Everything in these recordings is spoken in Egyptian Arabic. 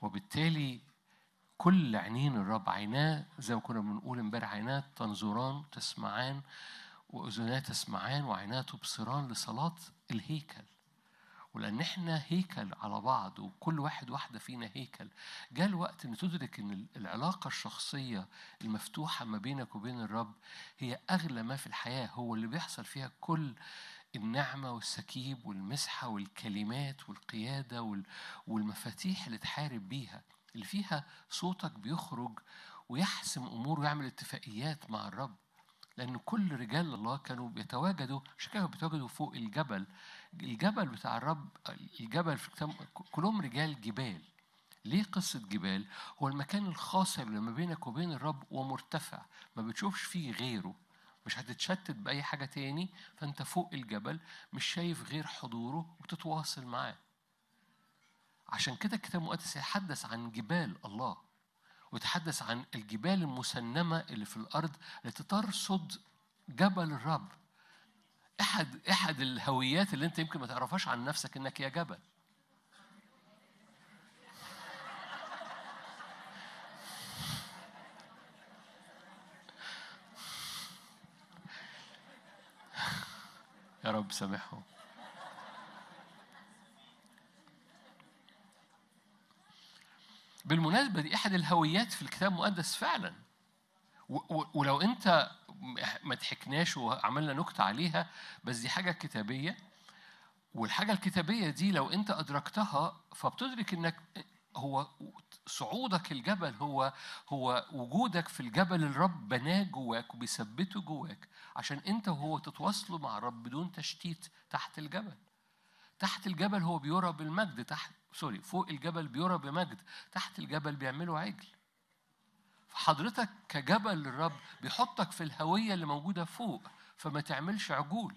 وبالتالي كل عينين الرب عيناه زي ما كنا بنقول امبارح عيناه تنظران تسمعان واذناه تسمعان وعيناه تبصران لصلاه الهيكل ولان احنا هيكل على بعض وكل واحد واحده فينا هيكل جاء الوقت ان تدرك ان العلاقه الشخصيه المفتوحه ما بينك وبين الرب هي اغلى ما في الحياه هو اللي بيحصل فيها كل النعمه والسكيب والمسحه والكلمات والقياده وال- والمفاتيح اللي تحارب بيها اللي فيها صوتك بيخرج ويحسم امور ويعمل اتفاقيات مع الرب لأن كل رجال الله كانوا بيتواجدوا عشان كده بيتواجدوا فوق الجبل الجبل بتاع الرب الجبل في الكتاب كلهم رجال جبال ليه قصة جبال؟ هو المكان الخاص اللي ما بينك وبين الرب ومرتفع ما بتشوفش فيه غيره مش هتتشتت بأي حاجة تاني فأنت فوق الجبل مش شايف غير حضوره وتتواصل معاه عشان كده الكتاب المقدس يتحدث عن جبال الله ويتحدث عن الجبال المسنمة اللي في الأرض التي ترصد جبل الرب أحد أحد الهويات اللي أنت يمكن ما تعرفهاش عن نفسك إنك يا جبل يا رب سامحهم بالمناسبة دي أحد الهويات في الكتاب المقدس فعلا و- و- ولو أنت ما ضحكناش وعملنا نكتة عليها بس دي حاجة كتابية والحاجة الكتابية دي لو أنت أدركتها فبتدرك إنك هو صعودك الجبل هو هو وجودك في الجبل الرب بناه جواك وبيثبته جواك عشان أنت وهو تتواصلوا مع الرب بدون تشتيت تحت الجبل تحت الجبل هو بيرى بالمجد تحت سوري فوق الجبل بيرى بمجد تحت الجبل بيعملوا عجل فحضرتك كجبل للرب بيحطك في الهوية اللي موجودة فوق فما تعملش عجول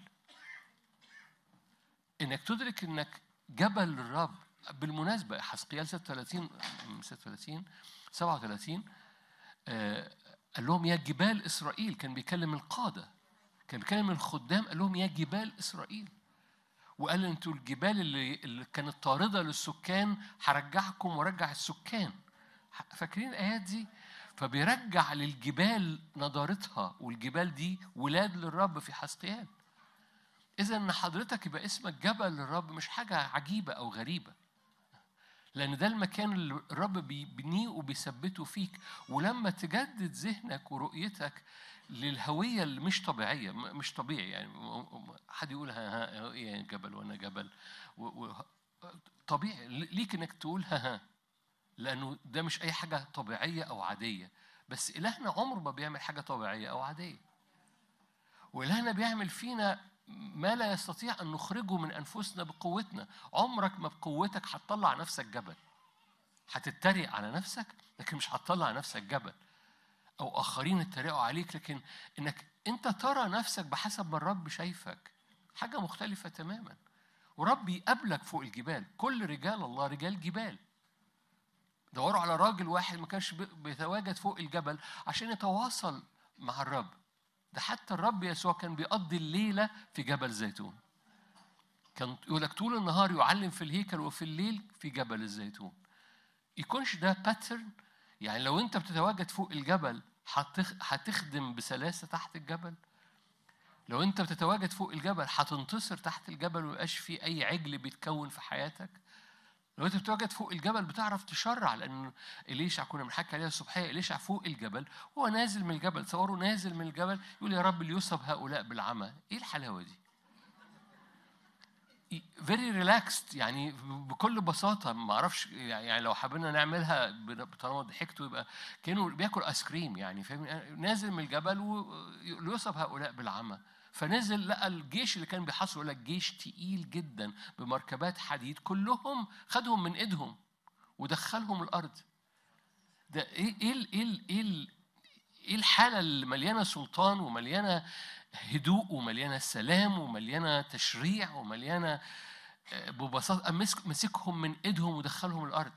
انك تدرك انك جبل للرب بالمناسبة حسقيال 36 36 37 آه، قال لهم يا جبال إسرائيل كان بيكلم القادة كان بيكلم الخدام قال لهم يا جبال إسرائيل وقال انتوا الجبال اللي, اللي كانت طاردة للسكان هرجعكم وارجع السكان فاكرين الآيات دي؟ فبيرجع للجبال نضارتها والجبال دي ولاد للرب في حسقيال إذا إن حضرتك يبقى اسمك جبل للرب مش حاجة عجيبة أو غريبة لأن ده المكان اللي الرب بيبنيه وبيثبته فيك ولما تجدد ذهنك ورؤيتك للهوية اللي مش طبيعية م- مش طبيعي يعني م- م- حد يقول ها ها إيه جبل وأنا جبل و و طبيعي ليك إنك تقول ها ها لأنه ده مش أي حاجة طبيعية أو عادية بس إلهنا عمره ما بيعمل حاجة طبيعية أو عادية وإلهنا بيعمل فينا ما لا يستطيع أن نخرجه من أنفسنا بقوتنا عمرك ما بقوتك هتطلع نفسك جبل هتتريق على نفسك لكن مش هتطلع نفسك جبل أو آخرين اتريقوا عليك لكن إنك أنت ترى نفسك بحسب ما الرب شايفك حاجة مختلفة تماما ورب يقابلك فوق الجبال كل رجال الله رجال جبال دوروا على راجل واحد ما كانش بي- بيتواجد فوق الجبل عشان يتواصل مع الرب ده حتى الرب يسوع كان بيقضي الليلة في جبل زيتون كان يقول لك طول النهار يعلم في الهيكل وفي الليل في جبل الزيتون يكونش ده باترن يعني لو انت بتتواجد فوق الجبل هتخ- هتخدم بسلاسة تحت الجبل لو انت بتتواجد فوق الجبل هتنتصر تحت الجبل ويبقاش في اي عجل بيتكون في حياتك لو انت بتتواجد فوق الجبل بتعرف تشرع لان اليشع كنا بنحكي عليها الصبحيه اليشع فوق الجبل هو نازل من الجبل تصوروا نازل من الجبل يقول يا رب ليصب هؤلاء بالعمى ايه الحلاوه دي فيري ريلاكسد يعني بكل بساطه ما اعرفش يعني لو حبينا نعملها طالما ضحكتوا يبقى كانه بياكل ايس كريم يعني فاهم نازل من الجبل وليصب هؤلاء بالعمى فنزل لقى الجيش اللي كان بيحاصره لك جيش تقيل جدا بمركبات حديد كلهم خدهم من ايدهم ودخلهم الارض ده ايه ايه ال- ايه ال- ايه ال- ايه الحاله اللي مليانه سلطان ومليانه هدوء ومليانه سلام ومليانه تشريع ومليانه آه، ببساطه مسك مسكهم من ايدهم ودخلهم الارض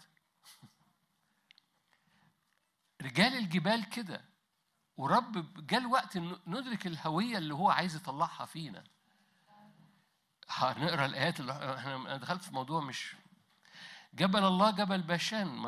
رجال الجبال كده ورب جاء الوقت إن ندرك الهويه اللي هو عايز يطلعها فينا هنقرا الايات اللي احنا أنا دخلت في موضوع مش جبل الله جبل باشان